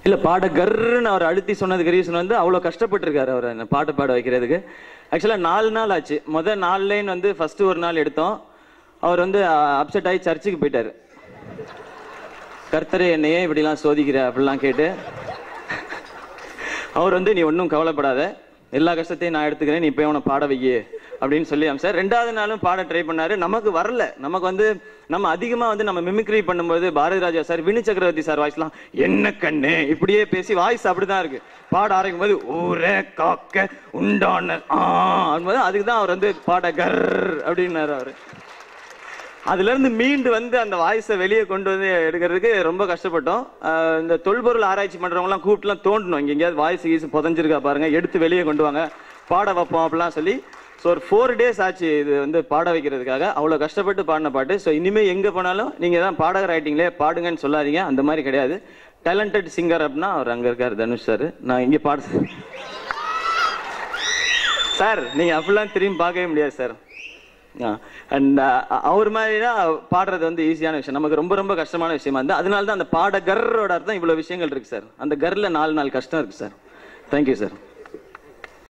இல்ல பாடகர்னு அவர் அழுத்தி சொன்னதுக்கு ரீசன் வந்து அவ்வளோ கஷ்டப்பட்டிருக்காரு அவர் என்ன பாட்டு பாட வைக்கிறதுக்கு ஆக்சுவலாக நாலு நாள் ஆச்சு முதல் நாலு லைன் வந்து ஃபர்ஸ்ட் ஒரு நாள் எடுத்தோம் அவர் வந்து அப்செட் ஆகி சர்ச்சுக்கு போயிட்டாரு கர்த்தரே என்னையே இப்படிலாம் சோதிக்கிற அப்படிலாம் கேட்டு அவர் வந்து நீ ஒன்றும் கவலைப்படாத எல்லா கஷ்டத்தையும் நான் எடுத்துக்கிறேன் நீ போய் அவனை பாட வையே அப்படின்னு சொல்லி சார் ரெண்டாவது நாளும் பாட ட்ரை பண்ணாரு நமக்கு வரல நமக்கு வந்து நம்ம அதிகமா வந்து நம்ம மிமிக்ரி பண்ணும்போது பாரதி ராஜா சார் வினு சக்கரவர்த்தி சார் வாய்ஸ்லாம் என்ன கண்ணு இப்படியே பேசி வாய்ஸ் அப்படிதான் இருக்கு பாட ஆரம்பிக்கும் போது ஊரே காக்க உண்டான ஆ அப்படின்போது அதுக்கு தான் அவர் வந்து பாட கர் அப்படின்னாரு அவரு அதுல இருந்து மீண்டு வந்து அந்த வாய்ஸை வெளியே கொண்டு வந்து எடுக்கிறதுக்கு ரொம்ப கஷ்டப்பட்டோம் ஆஹ் இந்த தொல்பொருள் ஆராய்ச்சி பண்றவங்க எல்லாம் கூப்பிட்டுலாம் தோண்டணும் இங்க எங்கேயாவது வாய்ஸ் கீஸ் புதஞ்சிருக்கா பாருங்க எடுத்து வெளியே கொண்டு வாங்க பாட வைப்போம் அப்படிலாம் சொல்லி ஸோ ஒரு ஃபோர் டேஸ் ஆச்சு இது வந்து பாட வைக்கிறதுக்காக அவ்வளோ கஷ்டப்பட்டு பாடின பாட்டு ஸோ இனிமே எங்க போனாலும் நீங்க தான் பாடகர் ரைட்டிங்லேயே பாடுங்கன்னு சொல்லாதீங்க அந்த மாதிரி கிடையாது டேலண்டட் சிங்கர் அப்படின்னா அவர் அங்க இருக்காரு தனுஷ் சார் நான் இங்க பாட சார் நீங்க அப்படிலாம் திரும்பி பார்க்கவே முடியாது சார் அண்ட் அவர் மாதிரினா பாடுறது வந்து ஈஸியான விஷயம் நமக்கு ரொம்ப ரொம்ப கஷ்டமான விஷயமா இருந்தா அதனால தான் அந்த பாடகரோட அர்த்தம் இவ்வளவு விஷயங்கள் இருக்கு சார் அந்த கர்ல நாலு நாள் கஷ்டம் இருக்கு சார் தேங்க்யூ சார்